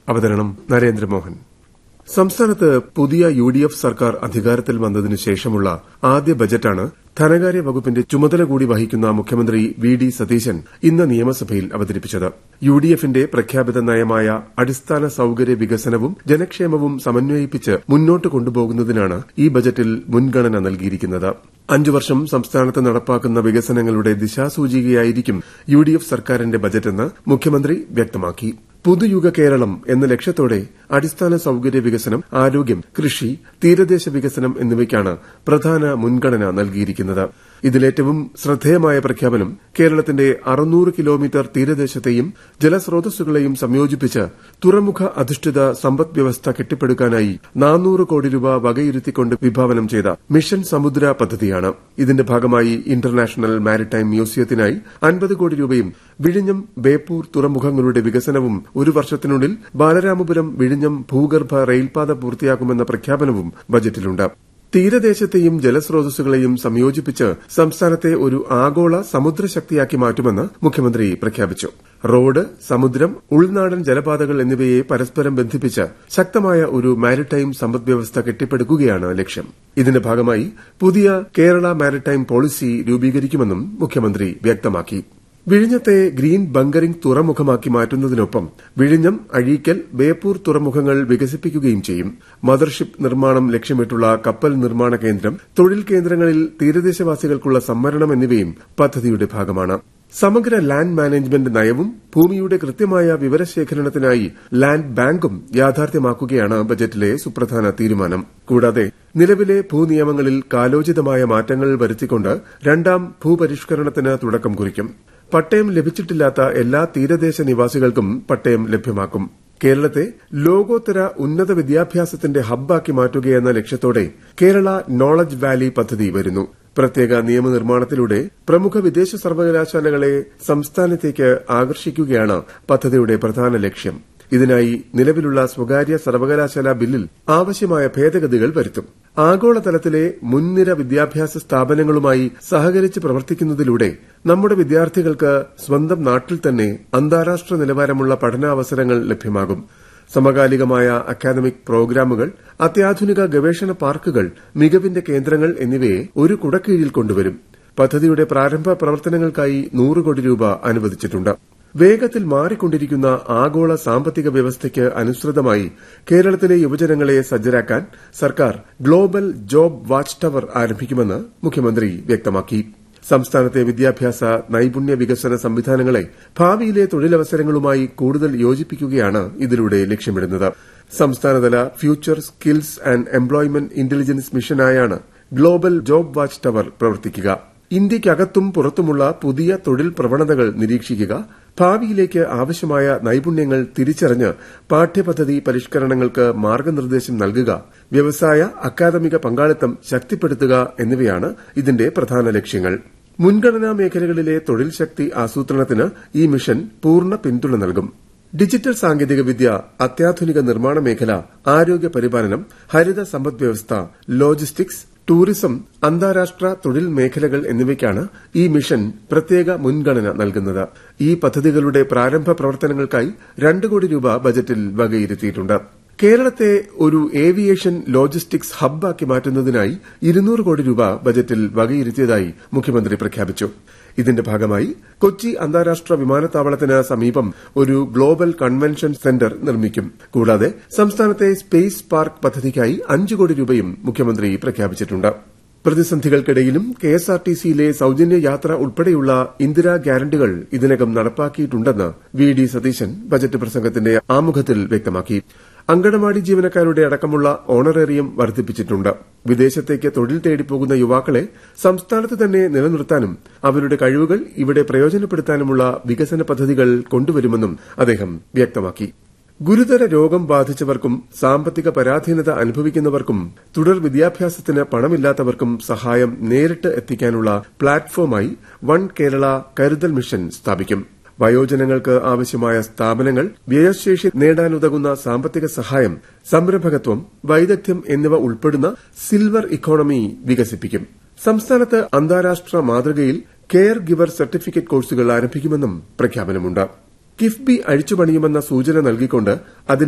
അവതരണം നരേന്ദ്രമോഹൻ സംസ്ഥാനത്ത് പുതിയ യു ഡി എഫ് സർക്കാർ അധികാരത്തിൽ വന്നതിനു ശേഷമുള്ള ആദ്യ ബജറ്റാണ് ധനകാര്യ വകുപ്പിന്റെ ചുമതല കൂടി വഹിക്കുന്ന മുഖ്യമന്ത്രി വി ഡി സതീശൻ ഇന്ന് നിയമസഭയിൽ അവതരിപ്പിച്ചത് യു ഡി എഫിന്റെ പ്രഖ്യാപിത നയമായ അടിസ്ഥാന സൌകര്യ വികസനവും ജനക്ഷേമവും സമന്വയിപ്പിച്ച് മുന്നോട്ട് കൊണ്ടുപോകുന്നതിനാണ് ഈ ബജറ്റിൽ മുൻഗണന നൽകിയിരിക്കുന്നത് അഞ്ചു വർഷം സംസ്ഥാനത്ത് നടപ്പാക്കുന്ന വികസനങ്ങളുടെ ദിശാസൂചികയായിരിക്കും യു ഡി എഫ് സർക്കാരിന്റെ ബജറ്റെന്ന് മുഖ്യമന്ത്രി വ്യക്തമാക്കി പുതുയുഗ കേരളം എന്ന ലക്ഷ്യത്തോടെ അടിസ്ഥാന സൌകര്യ വികസനം ആരോഗ്യം കൃഷി തീരദേശ വികസനം എന്നിവയ്ക്കാണ് പ്രധാന മുൻഗണന നൽകിയിരിക്കുന്നത് ഇതിലേറ്റവും ശ്രദ്ധേയമായ പ്രഖ്യാപനം കേരളത്തിന്റെ അറുന്നൂറ് കിലോമീറ്റർ തീരദേശത്തെയും ജലസ്രോതസ്സുകളെയും സംയോജിപ്പിച്ച് തുറമുഖ അധിഷ്ഠിത സമ്പദ് വ്യവസ്ഥ കെട്ടിപ്പടുക്കാനായി നാനൂറ് കോടി രൂപ വകയിരുത്തിക്കൊണ്ട് വിഭാവനം ചെയ്ത മിഷൻ സമുദ്ര പദ്ധതിയാണ് ഇതിന്റെ ഭാഗമായി ഇന്റർനാഷണൽ മാരിടൈം മ്യൂസിയത്തിനായി അൻപത് കോടി രൂപയും വിഴിഞ്ഞം ബേപ്പൂർ തുറമുഖങ്ങളുടെ വികസനവും ഒരു വർഷത്തിനുള്ളിൽ ബാലരാമപുരം വിഴിഞ്ഞം ഭൂഗർഭ റെയിൽപാത പൂർത്തിയാക്കുമെന്ന പ്രഖ്യാപനവും ബജറ്റിലുണ്ട് തീരദേശത്തെയും ജലസ്രോതസ്സുകളെയും സംയോജിപ്പിച്ച് സംസ്ഥാനത്തെ ഒരു ആഗോള സമുദ്രശക്തിയാക്കി മാറ്റുമെന്ന് മുഖ്യമന്ത്രി പ്രഖ്യാപിച്ചു റോഡ് സമുദ്രം ഉൾനാടൻ ജലപാതകൾ എന്നിവയെ പരസ്പരം ബന്ധിപ്പിച്ച് ശക്തമായ ഒരു മാരിടൈം സമ്പദ്വ്യവസ്ഥ കെട്ടിപ്പടുക്കുകയാണ് ലക്ഷ്യം ഇതിന്റെ ഭാഗമായി പുതിയ കേരള മാരിടൈം പോളിസി രൂപീകരിക്കുമെന്നും മുഖ്യമന്ത്രി വ്യക്തമാക്കി വിഴിഞ്ഞത്തെ ഗ്രീൻ ബങ്കറിംഗ് തുറമുഖമാക്കി മാറ്റുന്നതിനൊപ്പം വിഴിഞ്ഞം അഴീക്കൽ ബേപ്പൂർ തുറമുഖങ്ങൾ വികസിപ്പിക്കുകയും ചെയ്യും മദർഷിപ്പ് നിർമ്മാണം ലക്ഷ്യമിട്ടുള്ള കപ്പൽ നിർമ്മാണ കേന്ദ്രം തൊഴിൽ കേന്ദ്രങ്ങളിൽ തീരദേശവാസികൾക്കുള്ള സംവരണം എന്നിവയും പദ്ധതിയുടെ ഭാഗമാണ് സമഗ്ര ലാൻഡ് മാനേജ്മെന്റ് നയവും ഭൂമിയുടെ കൃത്യമായ വിവരശേഖരണത്തിനായി ലാൻഡ് ബാങ്കും യാഥാർത്ഥ്യമാക്കുകയാണ് ബജറ്റിലെ സുപ്രധാന തീരുമാനം കൂടാതെ നിലവിലെ ഭൂനിയമങ്ങളിൽ കാലോചിതമായ മാറ്റങ്ങൾ വരുത്തിക്കൊണ്ട് രണ്ടാം ഭൂപരിഷ്കരണത്തിന് തുടക്കം കുറിക്കും പട്ടയം ലഭിച്ചിട്ടില്ലാത്ത എല്ലാ തീരദേശ നിവാസികൾക്കും പട്ടയം ലഭ്യമാക്കും കേരളത്തെ ലോകോത്തര ഉന്നത വിദ്യാഭ്യാസത്തിന്റെ ഹബ്ബാക്കി മാറ്റുകയെന്ന ലക്ഷ്യത്തോടെ കേരള നോളജ് വാലി പദ്ധതി വരുന്നു പ്രത്യേക നിയമനിർമ്മാണത്തിലൂടെ പ്രമുഖ വിദേശ സർവകലാശാലകളെ സംസ്ഥാനത്തേക്ക് ആകർഷിക്കുകയാണ് പദ്ധതിയുടെ പ്രധാന ലക്ഷ്യം ഇതിനായി നിലവിലുള്ള സ്വകാര്യ സർവകലാശാല ബില്ലിൽ ആവശ്യമായ ഭേദഗതികൾ വരുത്തും ആഗോളതലത്തിലെ മുൻനിര വിദ്യാഭ്യാസ സ്ഥാപനങ്ങളുമായി സഹകരിച്ച് പ്രവർത്തിക്കുന്നതിലൂടെ നമ്മുടെ വിദ്യാർത്ഥികൾക്ക് സ്വന്തം നാട്ടിൽ തന്നെ അന്താരാഷ്ട്ര നിലവാരമുള്ള പഠനാവസരങ്ങൾ ലഭ്യമാകും സമകാലികമായ അക്കാദമിക് പ്രോഗ്രാമുകൾ അത്യാധുനിക ഗവേഷണ പാർക്കുകൾ മികവിന്റെ കേന്ദ്രങ്ങൾ എന്നിവയെ ഒരു കുടക്കീഴിൽ കൊണ്ടുവരും പദ്ധതിയുടെ പ്രാരംഭ പ്രവർത്തനങ്ങൾക്കായി നൂറ് കോടി രൂപ അനുവദിച്ചിട്ടുണ്ട് വേഗത്തിൽ മാറിക്കൊണ്ടിരിക്കുന്ന ആഗോള സാമ്പത്തിക വ്യവസ്ഥയ്ക്ക് അനുസൃതമായി കേരളത്തിലെ യുവജനങ്ങളെ സജ്ജരാക്കാൻ സർക്കാർ ഗ്ലോബൽ ജോബ് വാച്ച് ടവർ ആരംഭിക്കുമെന്ന് മുഖ്യമന്ത്രി വ്യക്തമാക്കി സംസ്ഥാനത്തെ വിദ്യാഭ്യാസ നൈപുണ്യ വികസന സംവിധാനങ്ങളെ ഭാവിയിലെ തൊഴിലവസരങ്ങളുമായി കൂടുതൽ യോജിപ്പിക്കുകയാണ് ഇതിലൂടെ ലക്ഷ്യമിടുന്നത് സംസ്ഥാനതല future skills and employment intelligence മിഷനായാണ് ഗ്ലോബൽ ജോബ് വാച്ച് ടവർ പ്രവർത്തിക്കുക ഇന്ത്യയ്ക്കകത്തും പുറത്തുമുള്ള പുതിയ തൊഴിൽ പ്രവണതകൾ നിരീക്ഷിക്കുക ഭാവിയിലേക്ക് ആവശ്യമായ നൈപുണ്യങ്ങൾ തിരിച്ചറിഞ്ഞ് പാഠ്യപദ്ധതി പരിഷ്കരണങ്ങൾക്ക് മാർഗനിർദ്ദേശം നൽകുക വ്യവസായ അക്കാദമിക പങ്കാളിത്തം ശക്തിപ്പെടുത്തുക എന്നിവയാണ് ഇതിന്റെ പ്രധാന ലക്ഷ്യങ്ങൾ മുൻഗണനാ മേഖലകളിലെ തൊഴിൽ ശക്തി ആസൂത്രണത്തിന് ഈ മിഷൻ പൂർണ്ണ പിന്തുണ നൽകും ഡിജിറ്റൽ സാങ്കേതികവിദ്യ അത്യാധുനിക നിർമ്മാണ മേഖല ആരോഗ്യ പരിപാലനം ഹരിത സമ്പദ്വ്യവസ്ഥ ലോജിസ്റ്റിക്സ് ടൂറിസം അന്താരാഷ്ട്ര തൊഴിൽ മേഖലകൾ എന്നിവയ്ക്കാണ് ഈ മിഷൻ പ്രത്യേക മുൻഗണന നൽകുന്നത് ഈ പദ്ധതികളുടെ പ്രാരംഭ പ്രവർത്തനങ്ങൾക്കായി രണ്ട് കോടി രൂപ ബജറ്റിൽ വകയിരുത്തിയിട്ടുണ്ട് കേരളത്തെ ഒരു ഏവിയേഷൻ ലോജിസ്റ്റിക്സ് ഹബ്ബാക്കി മാറ്റുന്നതിനായി ഇരുന്നൂറ് കോടി രൂപ ബജറ്റിൽ വകയിരുത്തിയതായി മുഖ്യമന്ത്രി പ്രഖ്യാപിച്ചു ഇതിന്റെ ഭാഗമായി കൊച്ചി അന്താരാഷ്ട്ര വിമാനത്താവളത്തിന് സമീപം ഒരു ഗ്ലോബൽ കൺവെൻഷൻ സെന്റർ നിർമ്മിക്കും കൂടാതെ സംസ്ഥാനത്തെ സ്പേസ് പാർക്ക് പദ്ധതിക്കായി അഞ്ച് കോടി രൂപയും മുഖ്യമന്ത്രി പ്രഖ്യാപിച്ചിട്ടുണ്ട് പ്രതിസന്ധികൾക്കിടയിലും കെഎസ്ആർടിസിയിലെ സൌജന്യ യാത്ര ഉൾപ്പെടെയുള്ള ഇന്ദിരാ ഗ്യാരണ്ടികൾ ഇതിനകം നടപ്പാക്കിയിട്ടുണ്ടെന്ന് വി ഡി സതീശൻ ബജറ്റ് പ്രസംഗത്തിന്റെ ആമുഖത്തിൽ വ്യക്തമാക്കി അങ്കണവാടി ജീവനക്കാരുടെ അടക്കമുള്ള ഓണറേറിയം വർദ്ധിപ്പിച്ചിട്ടുണ്ട് വിദേശത്തേക്ക് തൊഴിൽ തേടിപ്പോകുന്ന യുവാക്കളെ സംസ്ഥാനത്ത് തന്നെ നിലനിർത്താനും അവരുടെ കഴിവുകൾ ഇവിടെ പ്രയോജനപ്പെടുത്താനുമുള്ള വികസന പദ്ധതികൾ കൊണ്ടുവരുമെന്നും അദ്ദേഹം വ്യക്തമാക്കി ഗുരുതര രോഗം ബാധിച്ചവർക്കും സാമ്പത്തിക പരാധീനത അനുഭവിക്കുന്നവർക്കും തുടർ വിദ്യാഭ്യാസത്തിന് പണമില്ലാത്തവർക്കും സഹായം നേരിട്ട് എത്തിക്കാനുള്ള പ്ലാറ്റ്ഫോമായി വൺ കേരള കരുതൽ മിഷൻ സ്ഥാപിക്കും വയോജനങ്ങൾക്ക് ആവശ്യമായ സ്ഥാപനങ്ങൾ വ്യയശേഷി നേടാനുതകുന്ന സാമ്പത്തിക സഹായം സംരംഭകത്വം വൈദഗ്ധ്യം എന്നിവ ഉൾപ്പെടുന്ന സിൽവർ ഇക്കോണമി വികസിപ്പിക്കും സംസ്ഥാനത്ത് അന്താരാഷ്ട്ര മാതൃകയിൽ കെയർ ഗിവർ സർട്ടിഫിക്കറ്റ് കോഴ്സുകൾ ആരംഭിക്കുമെന്നും പ്രഖ്യാപനമുണ്ട് കിഫ്ബി അഴിച്ചുപണിയുമെന്ന സൂചന നൽകിക്കൊണ്ട് അതിന്റെ